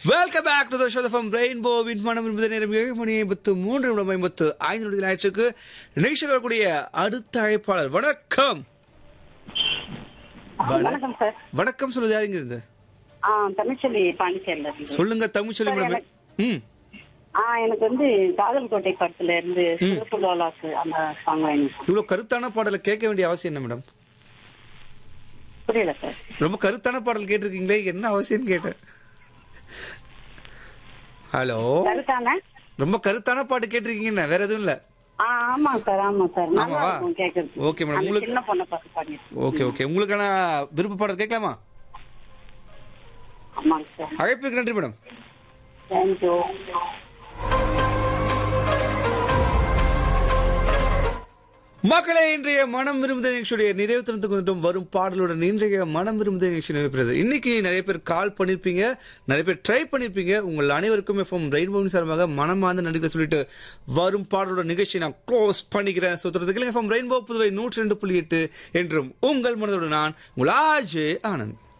Welcome back to the show from rainbow வின் மனம் என்பது நேரம் ஏழு மணி ஐம்பத்து மூன்று நிமிடம் ஐம்பத்து ஐந்து நொடிகள் ஆயிடுச்சுக்கு நிகழ்ச்சியில் வரக்கூடிய அடுத்த அழைப்பாளர் வணக்கம் வண- வணக்கம் சார் வணக்கம் சொல்லுது யாருங்க இருந்து ஆ தமிழ்ச்செல்வி பாண்டிச்சேரியில் இருக்கு சொல்லுங்க தமிழ் சொல்லி சார், மேடம் ம் ஆ எனக்கு வந்து காதல் கோட்டை படத்துல இருந்து சிறப்பு லோலாக்கு அந்த சாங் வேணும் இவ்வளவு கருத்தான பாடலை கேட்க வேண்டிய அவசியம் என்ன மேடம் புரியல சார் ரொம்ப கருத்தான பாடல் கேட்டிருக்கீங்களே என்ன அவசியம் கேட்டேன் ஹலோ கருத்தான ரொம்ப கருத்தான பாட்டு கேட்டிருக்கீங்க வேற எதுவும் இல்ல ஆ ஆமா சார் ஆமா சார் நல்லா ஆமாவா? இருக்கும் கேட்கறது Okay, madam. அந்த உங்களுக்கு- சின்ன பொண்ணை பார்த்து பாடி ஓகே ஓகே உங்களுக்கான விருப்ப பாடல் கேட்கலாமா ஆமாங்க சார் அழைப்புக்கு நன்றி மேடம் தேங்க்யூ மக்களே இன்றைய மனம் விரும்புத நிகழ்ச்சியுடைய நிறைவு திறந்துக்கு வந்துட்டோம் வரும் பாடலுடன் இன்றைய மனம் விரும்புத நிகழ்ச்சி நிறைவேறது இன்னைக்கு நிறைய பேர் கால் பண்ணிருப்பீங்க நிறைய பேர் ட்ரை பண்ணிருப்பீங்க உங்கள் அனைவருக்கும் எஃப்எம் ரெயின்போவின் சார்பாக மனமார்ந்த நன்றிகளை சொல்லிட்டு வரும் பாடலோட நிகழ்ச்சி நான் க்ளோஸ் பண்ணிக்கிறேன் சுத்துறதுக்கு எஃப்எம் ரெயின்போ புதுவை நூற்றி ரெண்டு புள்ளி எட்டு என்றும் உங்கள் மனதோடு நான் உங்கள் ஆஜே ஆனந்த்